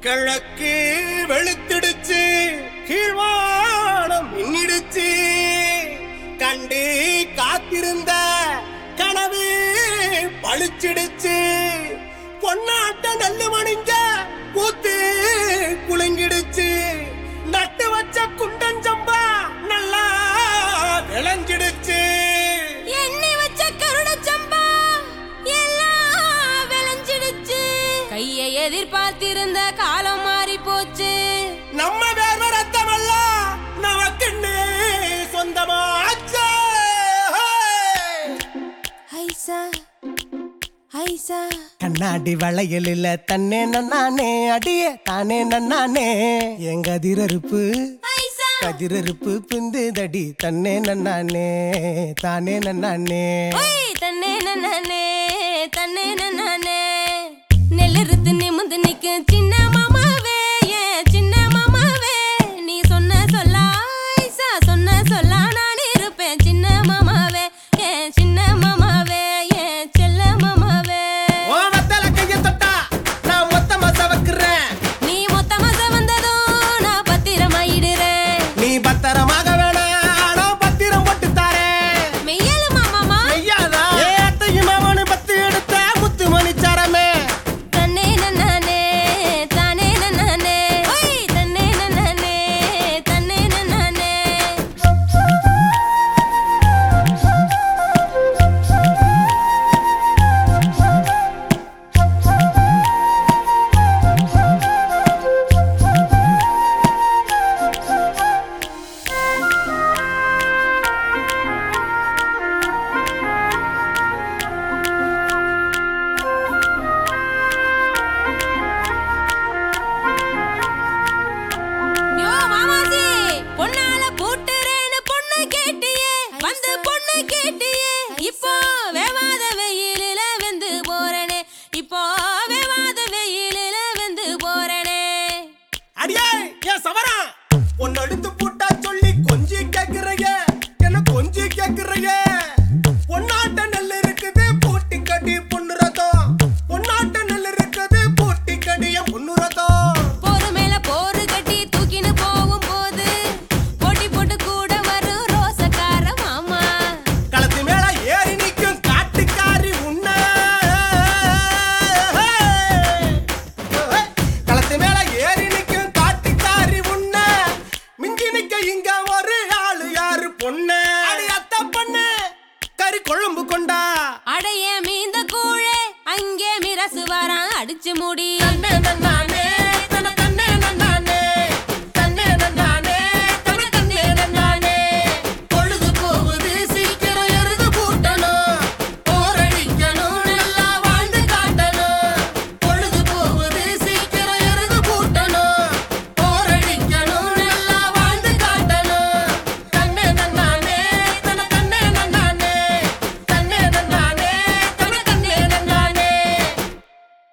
கிழக்கு வெளுத்திடுச்சு கீழ்வானம் மின்னிடுச்சு கண்டு காத்திருந்த கனவு பளிச்சிடுச்சு பொன்னாட்ட நல்லு மணிங்க பூத்து குலுங்கிடுச்சு நட்டு வச்ச குண்டஞ்சம்பா நல்லா விளைஞ்சிடுச்சு எண்ணி வச்ச கருடச் சம்பா எல்லாம் விளைஞ்சிடுச்சு கையை எதிர்பார்த்திருந்த காலம் மாறி போச்சு நம்ம வேர்வ ரத்தமெல்லாம் நமக்குன்னு சொந்தமாச்சே ஐசா ஐசா கண்ணாடி வளையலில் தன்னே நன்னானே அடியே தானே நன்னானே எங்க அதிரறுப்பு ஐசா கதிரறுப்பு பிந்துதடி தன்னே நன்னானே தானே நன்னானே ஓய் தன்னே நன்னானே தன்னே நன்னானே நெல்லறுத்து நிமிந்து நிக்க சின்ன மாமாவே ஏன் சின்ன மாமாவே நீ சொன்ன சொல்லா ஐசா சொன்ன சொல்லா நான் இருப்பேன் சின்ன மாமாவே ஏன் சின்ன மாமாவே ஏன் செல்ல மாமாவே ஓ வத்தல கைய தொட்டா நான் மொத்தமா சவக்குறேன் நீ மொத்தமா வந்ததும் நான் பத்திரமாயிடுறேன் நீ பத்திரமாக வேணா நான் பத்திரம் போட்டு தாரேன் மெய்யலு மாமாமா ஐயாதா ஏ அத்தையும் மாமனு பத்து எடுத்த முத்து மணிச்சாரமே தன்னே நன்னானே தானே நன்னானே ஓய் தன்னே நன்னானே தன்னே நன்னானே யோ மாமாசி பொண்ணால பூட்டுறேன்னு பொண்ணு கேட்டியே வந்து பொண்ணு கேட்டியே இப்போ வேவாத வெயிலில வெந்து போறனே இப்போ வேவாத வெயிலில வெந்து போறனே அடியே ஏன் சவரா உன்னை எடுத்து